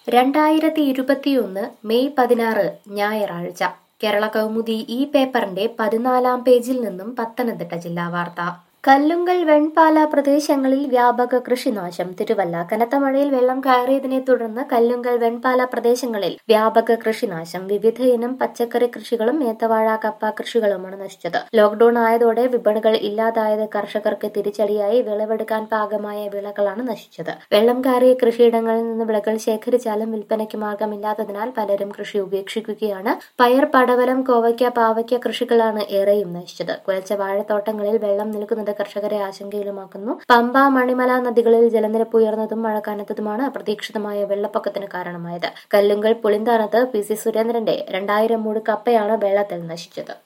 രണ്ടായിരത്തി ഇരുപത്തിയൊന്ന് മെയ് പതിനാറ് ഞായറാഴ്ച കേരള കൗമുദി ഈ പേപ്പറിന്റെ പതിനാലാം പേജിൽ നിന്നും പത്തനംതിട്ട ജില്ലാ വാർത്ത കല്ലുങ്കൽ വെൺപാല പ്രദേശങ്ങളിൽ വ്യാപക കൃഷിനാശം തിരുവല്ല കനത്ത മഴയിൽ വെള്ളം കയറിയതിനെ തുടർന്ന് കല്ലുങ്കൽ വെൺപാല പ്രദേശങ്ങളിൽ വ്യാപക കൃഷിനാശം വിവിധ ഇനം പച്ചക്കറി കൃഷികളും ഏത്തവാഴ കപ്പ കൃഷികളുമാണ് നശിച്ചത് ലോക്ഡൌൺ ആയതോടെ വിപണികൾ ഇല്ലാതായത് കർഷകർക്ക് തിരിച്ചടിയായി വിളവെടുക്കാൻ പാകമായ വിളകളാണ് നശിച്ചത് വെള്ളം കയറിയ കൃഷിയിടങ്ങളിൽ നിന്ന് വിളകൾ ശേഖരിച്ചാലും വിൽപ്പനയ്ക്ക് മാർഗമില്ലാത്തതിനാൽ പലരും കൃഷി ഉപേക്ഷിക്കുകയാണ് പയർ പടവലം കോവയ്ക്ക പാവയ്ക്ക കൃഷികളാണ് ഏറെയും നശിച്ചത് കുലച്ച വാഴത്തോട്ടങ്ങളിൽ വെള്ളം നിൽക്കുന്നത് കർഷകരെ ആശങ്കയിലുമാക്കുന്നു പമ്പ മണിമല നദികളിൽ ജലനിരപ്പ് ഉയർന്നതും മഴ കനത്തതുമാണ് അപ്രതീക്ഷിതമായ വെള്ളപ്പൊക്കത്തിന് കാരണമായത് കല്ലുങ്കൽ പുളിന്താനത്ത് പി സി സുരേന്ദ്രന്റെ രണ്ടായിരം മൂട് കപ്പയാണ് വെള്ളത്തിൽ നശിച്ചത്